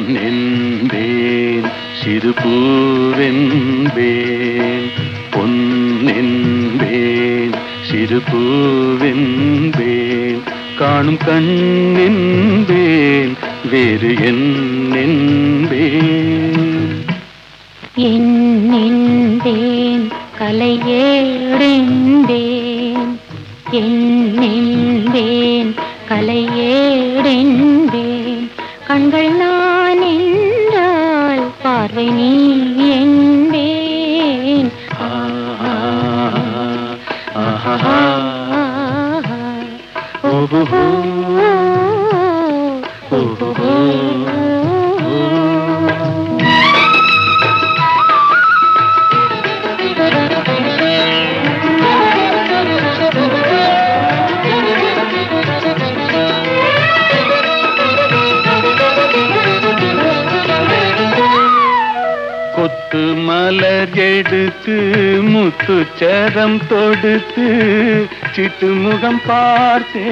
பொன்னென்பேன் சிறு பூவென்பேன் பொன்னென்பேன் சிறு பூவென்பேன் காணும் கண்ணென்பேன் வேறு என்னென்பேன் என்னென்பேன் கலையேடென்பேன் என்னென்பேன் கலையேடென்பேன் கண்கள் நான் என்றால் பார்வை நீ என்பேன் ஆஹா, ஆஹா, ஆஹா. ஓஹோ, ஓஹோ. கொத்து மலர் எடுத்து முத்துச்சரம் தொடுத்து சிட்டு முகம் பார்த்தே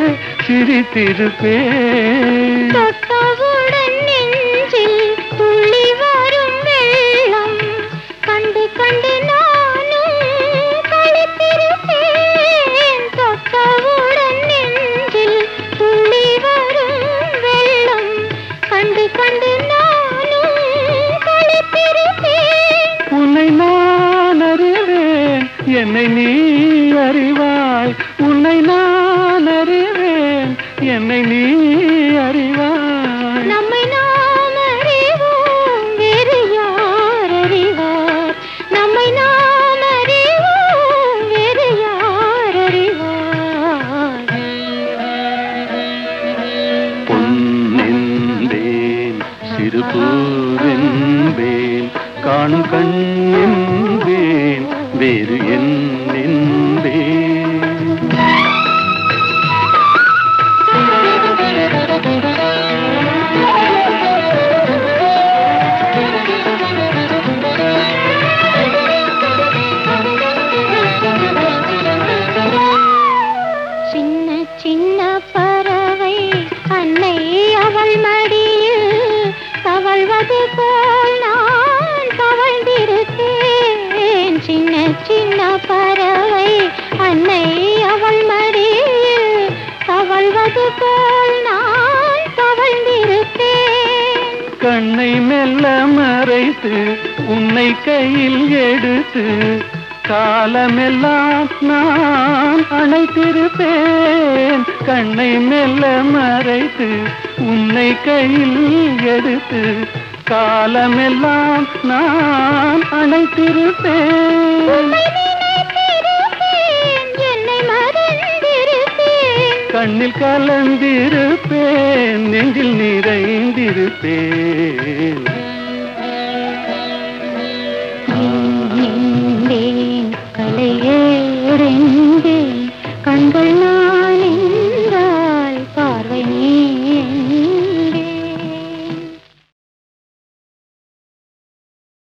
சிரித்திருப்பேன் தொட்டவுடன் நெஞ்சில் துள்ளி வரும் வெள்ளம் கண்டு கண்டு நானும் களித்திருப்பேன் தொட்டவுடன் நெஞ்சில் துள்ளி வரும் வெள்ளம் கண்டு கண்டு நானும் களித்திருப்பேன் உன்னை நான் அறிவேன் என்னை நீ அறிவாய் உன்னை நான் அறிவேன் என்னை நீ அறிவாய் நம்மை நாம் அறிவோம் வேறு யார் அறிவார் நம்மை நாம் அறிவோம் வேறு யார் அறிவார் பொன்னென்பேன் சிறு பூவென்பேன் காணும் கண்ணென்பேன் வேறு என்னென்பேன் சின்ன சின்ன பறவை அன்னை அவள் மடியில் தவழ்வது போல் நான் தவழ்ந்திருக்கேன் சின்ன சின்ன பறவை அன்னை அவள் மடியில் தவழ்வது போல் நான் தவழ்ந்திருக்கேன் கண்ணை மெல்ல மறைத்து உன்னை கையில் எடுத்து காலமெல்லாம் நான் அணைத்திருப்பேன் கண்ணை மெல்ல மறைத்து உன்னை கையில் எடுத்து காலமெல்லாம் நான் அணைத்திருப்பேன் உம்மை நினைத்திருப்பேன், என்னை மறந்திருப்பேன் கண்ணில் கலந்திருப்பேன் நெஞ்சில் நிறைந்திருப்பேன்